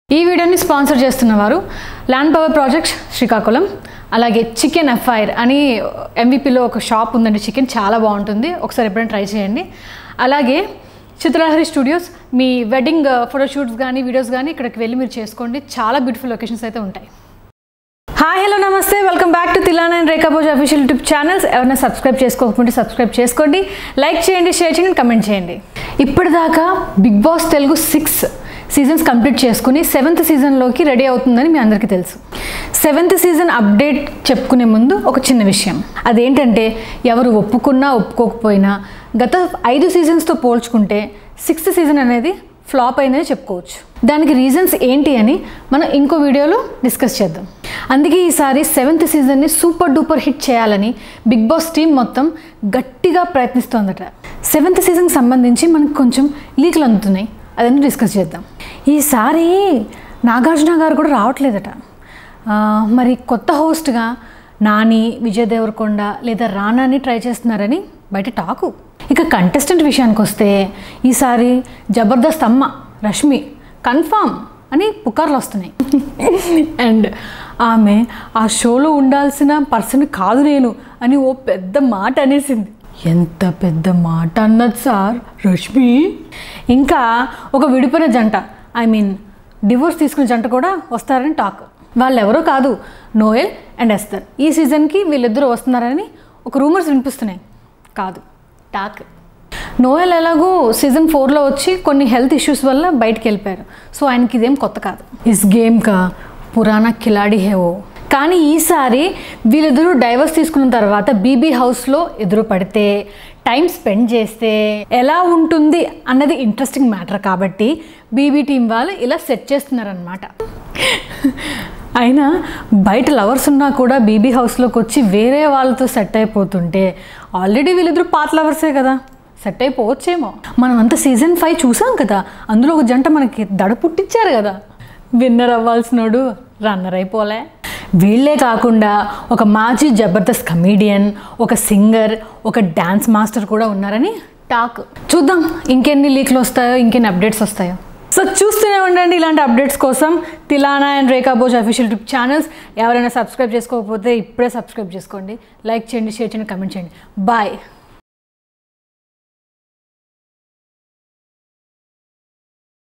ఈ వీడియోని స్పాన్సర్ చేస్తున్న వారు ల్యాండ్ పవర్ ప్రాజెక్ట్స్ శ్రీకాకుళం అలాగే చికెన్ ఎఫ్ఐఆర్ అని ఎంవిపిలో ఒక షాప్ ఉందండి చికెన్ చాలా బాగుంటుంది ఒకసారి ఎప్పుడైనా ట్రై చేయండి అలాగే చిత్రలహరి స్టూడియోస్ మీ వెడ్డింగ్ ఫోటోషూట్స్ కానీ వీడియోస్ కానీ ఇక్కడికి వెళ్ళి మీరు చేసుకోండి చాలా బ్యూటిఫుల్ లొకేషన్స్ అయితే ఉంటాయి హాయ్ హలో నమస్తే welcome back to Tilana and Rekhaboj official YouTube channels ఎవరైనా సబ్స్క్రైబ్ చేసుకోకపోతే సబ్స్క్రైబ్ చేసుకోండి లైక్ చేయండి షేర్ చేయండి కమెంట్ చేయండి ఇప్పటిదాకా Bigg Boss Telugu six seasons complete చేసుకుని సెవెంత్ సీజన్లోకి రెడీ అవుతుందని మీ అందరికీ తెలుసు సెవెంత్ సీజన్ అప్డేట్ చెప్పుకునే ముందు ఒక చిన్న విషయం అదేంటంటే ఎవరు ఒప్పుకున్నా ఒప్పుకోకపోయినా గత ఐదు సీజన్స్తో పోల్చుకుంటే సిక్స్త్ సీజన్ అనేది ఫ్లాప్ అయిందని చెప్పుకోవచ్చు దానికి రీజన్స్ ఏంటి అని మనం ఇంకో వీడియోలో డిస్కస్ చేద్దాం అందుకే ఈసారి సెవెంత్ సీజన్ని సూపర్ డూపర్ హిట్ చేయాలని బిగ్ బాస్ టీం మొత్తం గట్టిగా ప్రయత్నిస్తోందట సెవెంత్ సీజన్కి సంబంధించి మనకు కొంచెం లీకులు అందుతున్నాయి అదని డిస్కస్ చేద్దాం ఈసారి నాగార్జున గారు కూడా రావట్లేదట ఆ, మరి కొత్త హోస్ట్గా నాని విజయ్ దేవరకొండ లేదా రానాని ట్రై చేస్తున్నారని బయట టాకు ఇక కంటెస్టెంట్ విషయానికి వస్తే ఈసారి జబర్దస్త్ అమ్మ రష్మి కన్ఫామ్ అని పుకార్లు వస్తున్నాయి అండ్ ఆమె ఆ షోలో ఉండాల్సిన పర్సన్ కాదు నేను అని ఓ పెద్ద మాట అనేసింది ఎంత పెద్ద మాట అన్నది సార్ రష్మి ఇంకా ఒక విడిపోయిన జంట ఐ మీన్ డివోర్స్ తీసుకున్న జంట కూడా వస్తారని టాక్ వాళ్ళు ఎవరో కాదు నోయల్ అండ్ ఎస్తర్ ఈ సీజన్కి వీళ్ళిద్దరూ వస్తున్నారని ఒక రూమర్స్ వినిపిస్తున్నాయి కాదు టాక్ నోయల్ ఎలాగో సీజన్ ఫోర్లో వచ్చి కొన్ని హెల్త్ ఇష్యూస్ వల్ల బయటికి వెళ్ళిపోయారు సో ఆయనకి ఇదేం కొత్త కాదు ఇస్ గేమ్ కా పురాణా కిలాడి హేవో కానీ ఈసారి వీళ్ళిద్దరూ డైవర్స్ తీసుకున్న తర్వాత బీబీ హౌస్లో ఎదురు పడితే టైం స్పెండ్ చేస్తే ఎలా ఉంటుంది అన్నది ఇంట్రెస్టింగ్ మ్యాటర్ కాబట్టి బీబీ టీం వాళ్ళు ఇలా సెట్ చేస్తున్నారనమాట అయినా బయట లవర్స్ ఉన్నా కూడా బీబీ హౌస్లోకి వచ్చి వేరే వాళ్ళతో సెట్ అయిపోతుంటే ఆల్రెడీ వీళ్ళిద్దరూ పాత లవర్సే కదా సెట్ అయిపోవచ్చేమో మనం అంత సీజన్ ఫైవ్ చూసాం కదా అందులో ఒక జంట మనకి దడ పుట్టించారు కదా విన్నర్ అవ్వాల్సినోడు రన్నర్ అయిపోలే వీళ్ళే కాకుండా ఒక మాజీ జబర్దస్త్ కమీడియన్ ఒక సింగర్ ఒక డ్యాన్స్ మాస్టర్ కూడా ఉన్నారని టాక్ చూద్దాం ఇంకెన్ని లీక్లు వస్తాయో ఇంకెన్ని అప్డేట్స్ వస్తాయో సో చూస్తూనే ఉండండి ఇలాంటి అప్డేట్స్ కోసం Tilana and Rekha Boj official YouTube channels ఎవరైనా సబ్స్క్రైబ్ చేసుకోకపోతే ఇప్పుడే సబ్స్క్రైబ్ చేసుకోండి లైక్ చేయండి షేర్ చేయండి కమెంట్ చేయండి బాయ్